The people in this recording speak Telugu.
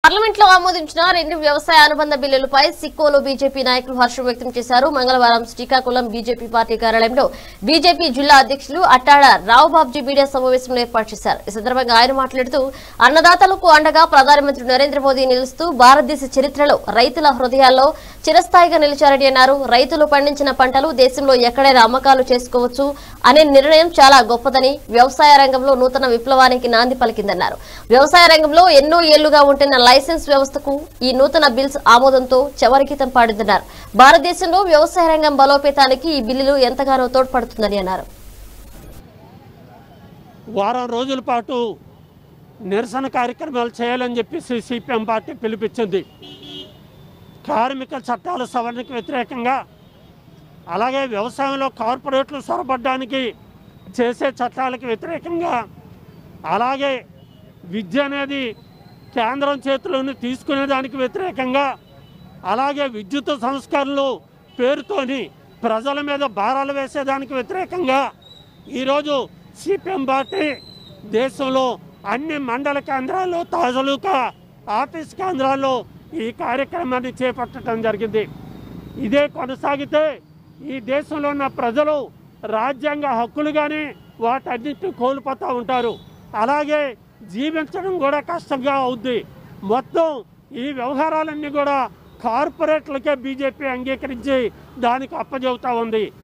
పార్లమెంట్ లో ఆమోదించిన రెండు వ్యవసాయ అనుబంధ బిల్లులపై సిక్కోలో బీజేపీ నాయకులు హర్షం వ్యక్తం చేశారు మంగళవారం శ్రీకాకుళం బీజేపీ పార్టీ కార్యాలయంలో బీజేపీ జిల్లా అధ్యక్షులు అట్టాడ రావుబాబ్జీ మీడియా సమావేశంలో ఏర్పాటు చేశారు ఈ సందర్భంగా ఆయన మాట్లాడుతూ అన్నదాతలకు అండగా ప్రధానమంత్రి నరేంద్ర మోదీ నిలుస్తూ భారతదేశ చరిత్రలో రైతుల హృదయాల్లో చిరస్థాయిగా నిలిచారని అన్నారు రైతులు పండించిన పంటలు దేశంలో ఎక్కడైనా అమ్మకాలు చేసుకోవచ్చు అనే నిర్ణయం చాలా గొప్పదని వ్యవసాయ రంగంలో నూతన విప్లవానికి నాంది పలికిందన్నారు వ్యవసాయ రంగంలో ఎన్నో ఏళ్లుగా ఉంటున్న లైసెన్స్ వ్యవస్థకు ఈ నూతన బిల్స్ ఆమోదంతో చవరికితం పాడిందన్నారు భారతదేశంలో వ్యవసాయ రంగం బలోపేతానికి ఈ బిల్లులు ఎంతగానో తోడ్పడుతుందని అన్నారు వారం రోజుల పాటు నిరసన కార్యక్రమాలు చేయాలని చెప్పేసి సిపిఎం పార్టీ పిలిపించింది కార్మిక చట్టాల సవరణకు వ్యతిరేకంగా అలాగే వ్యవసాయంలో కార్పొరేట్లు సొరబడ్డానికి చేసే చట్టాలకు వ్యతిరేకంగా అలాగే విద్య అనేది కేంద్రం చేతిలోని తీసుకునే దానికి వ్యతిరేకంగా అలాగే విద్యుత్ సంస్కరణలు పేరుతోని ప్రజల మీద భారాలు వేసేదానికి వ్యతిరేకంగా ఈరోజు సిపిఎం పార్టీ దేశంలో అన్ని మండల కేంద్రాల్లో తాజలుకా ఆఫీస్ కేంద్రాల్లో ఈ కార్యక్రమాన్ని చేపట్టడం జరిగింది ఇదే కొనసాగితే ఈ దేశంలో ఉన్న ప్రజలు రాజ్యాంగ హక్కులు కానీ వాటన్నిటిని కోల్పోతూ ఉంటారు అలాగే జీవించడం కూడా కష్టంగా అవుద్ది మొత్తం ఈ వ్యవహారాలన్నీ కూడా కార్పొరేట్లకే బీజేపీ అంగీకరించి దానికి అప్పచెబుతా ఉంది